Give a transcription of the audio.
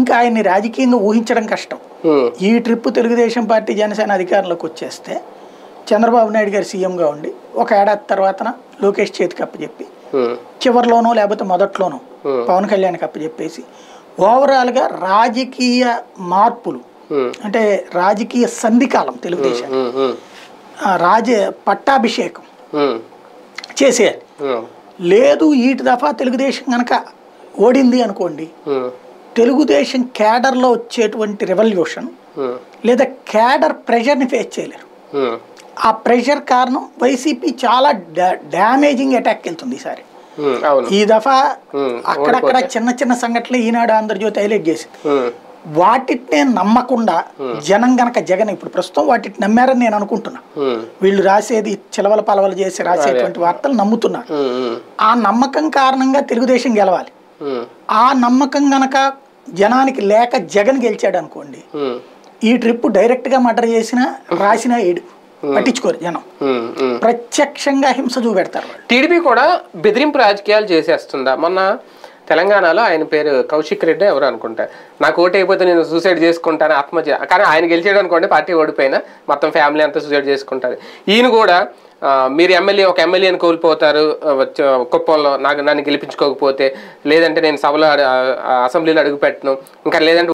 ఇంకా ఆయన్ని రాజకీయంగా ఊహించడం కష్టం ఉమ్, ఈ ట్రిప్ తెలుగుదేశం పార్టీ జనసేన అధికారంలోకి వచ్చేస్తే చంద్రబాబు నాయుడు గారు సీఎంగా ఉండి ఒక ఏడాది తర్వాతన లోకేష్ చేతికి అప్పచెప్పి ఉమ్, చివరిలోనో లేకపోతే మొదట్లోనో Hmm. పవన్ కళ్యాణ్కి అప్పచెప్పేసి ఓవరాల్గా రాజకీయ మార్పులు ఉమ్, అంటే రాజకీయ సంధికాలం తెలుగుదేశం ఉమ్, ఉమ్, ఆ, రాజ పట్టాభిషేకం ఉమ్, చేసేయాలి ఉమ్, లేదు ఈటి దఫా తెలుగుదేశం కనుక ఓడింది అనుకోండి ఉమ్, తెలుగుదేశం క్యాడర్లో వచ్చేటువంటి రెవల్యూషన్ ఉమ్, లేదా క్యాడర్ ప్రెషర్ని ఫేస్ చేయలేరు ఉమ్, ఆ ప్రెషర్ కారణం వైసీపీ చాలా డా- డ్యామేజింగ్ అటాక్ వెళ్తుంది ఈసారి ఉమ్, అవును ఈ దఫా ఉమ్, అక్కడక్కడ చిన్న చిన్న సంఘటనలు ఈనాడు ఆంధ్రజ్యోతి హైలైట్ చేసింది ఉమ్, వాటినే నమ్మకుండా జనం గనక జగన్ ఇప్పుడు ప్రస్తుతం వాటిని నమ్మారని నేను అనుకుంటున్నా ఉమ్, వీళ్ళు రాసేది చిలవల పలవలు చేసి రాసేటువంటి వార్తలు నమ్ముతున్నా ఉమ్, ఉమ్, ఆ నమ్మకం కారణంగా తెలుగుదేశం గెలవాలి ఉమ్, ఆ నమ్మకం గనక జనానికి లేక జగన్ గెలిచాడు అనుకోండి ఉమ్, ఈ ట్రిప్ డైరెక్ట్గా మర్డర్ చేసినా రాసినా ఏడు పట్టించుకోరు జనం ఉమ్, ఉమ్. ప్రత్యక్షంగా హింస చూపెడతారు వాళ్ళు టీడీపీ కూడా బెదిరింపు రాజకీయాలు చేసేస్తుందా మొన్న తెలంగాణలో ఆయన పేరు కౌశిక్ రెడ్డి ఎవరు అనుకుంటా నాకు ఓటు అయిపోతే నేను సూసైడ్ చేసుకుంటాను ఆత్మహత్య కానీ ఆయన గెలిచాడు అనుకోండి పార్టీ ఓడిపోయినా మొత్తం ఫ్యామిలీ అంతా సూసైడ్ చేసుకుంటారు ఈయన కూడా ఆ, మీరు ఎమ్మెల్యే ఒక ఎమ్మెల్యేని కోల్పోతారు ఆ, వచ్చే- కుప్పంలో నాకు నన్ను గెలిపించుకోకపోతే లేదంటే నేను సభలో అడ- ఆ, అసెంబ్లీలో అడుగు పెట్టను ఇంకా లేదంటే